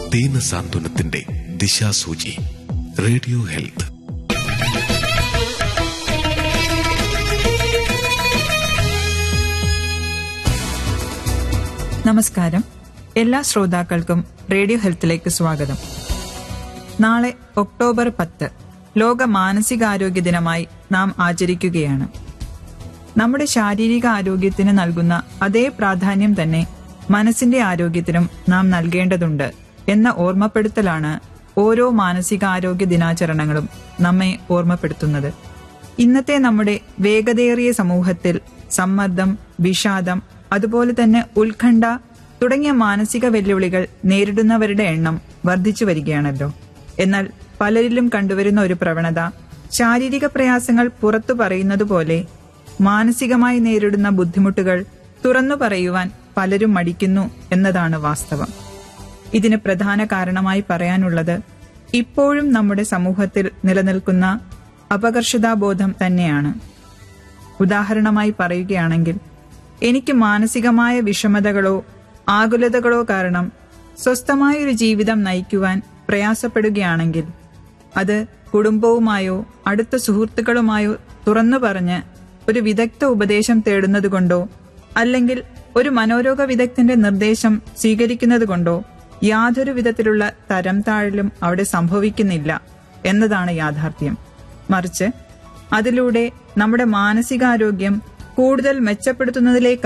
ദീന സാന്ത്വനത്തിന്റെ ദിശാസൂചി radio health നമസ്കാരം എല്ലാ ശ്രോതാക്കൾക്കും റേഡിയോ ഹെൽത്തിലേക്ക് സ്വാഗതം നാളെ ഒക്ടോബർ പത്ത് ലോക മാനസികാരോഗ്യ ദിനമായി നാം ആചരിക്കുകയാണ് നമ്മുടെ ശാരീരിക ആരോഗ്യത്തിന് നൽകുന്ന അതേ പ്രാധാന്യം തന്നെ മനസ്സിന്റെ ആരോഗ്യത്തിനും നാം നൽകേണ്ടതുണ്ട് എന്ന ഓർമ്മപ്പെടുത്തലാണ് ഓരോ മാനസികാരോഗ്യ ദിനാചരണങ്ങളും നമ്മെ ഓർമ്മപ്പെടുത്തുന്നത് ഇന്നത്തെ നമ്മുടെ വേഗതയേറിയ സമൂഹത്തിൽ സമ്മർദ്ദം വിഷാദം അതുപോലെ തന്നെ ഉത്കണ്ഠ തുടങ്ങിയ മാനസിക വെല്ലുവിളികൾ നേരിടുന്നവരുടെ എണ്ണം വർദ്ധിച്ചു വരികയാണല്ലോ എന്നാൽ പലരിലും കണ്ടുവരുന്ന ഒരു പ്രവണത ശാരീരിക പ്രയാസങ്ങൾ പുറത്തു പറയുന്നത് പോലെ മാനസികമായി നേരിടുന്ന ബുദ്ധിമുട്ടുകൾ തുറന്നു പറയുവാൻ പലരും മടിക്കുന്നു എന്നതാണ് വാസ്തവം ഇതിന് പ്രധാന കാരണമായി പറയാനുള്ളത് ഇപ്പോഴും നമ്മുടെ സമൂഹത്തിൽ നിലനിൽക്കുന്ന അപകർഷതാബോധം തന്നെയാണ് ഉദാഹരണമായി പറയുകയാണെങ്കിൽ എനിക്ക് മാനസികമായ വിഷമതകളോ ആകുലതകളോ കാരണം സ്വസ്ഥമായൊരു ജീവിതം നയിക്കുവാൻ പ്രയാസപ്പെടുകയാണെങ്കിൽ അത് കുടുംബവുമായോ അടുത്ത സുഹൃത്തുക്കളുമായോ തുറന്നു പറഞ്ഞ് ഒരു വിദഗ്ധ ഉപദേശം തേടുന്നതുകൊണ്ടോ അല്ലെങ്കിൽ ഒരു മനോരോഗ വിദഗ്ധന്റെ നിർദ്ദേശം സ്വീകരിക്കുന്നതുകൊണ്ടോ യാതൊരു വിധത്തിലുള്ള തരം താഴലും അവിടെ സംഭവിക്കുന്നില്ല എന്നതാണ് യാഥാർത്ഥ്യം മറിച്ച് അതിലൂടെ നമ്മുടെ മാനസികാരോഗ്യം കൂടുതൽ മെച്ചപ്പെടുത്തുന്നതിലേക്ക്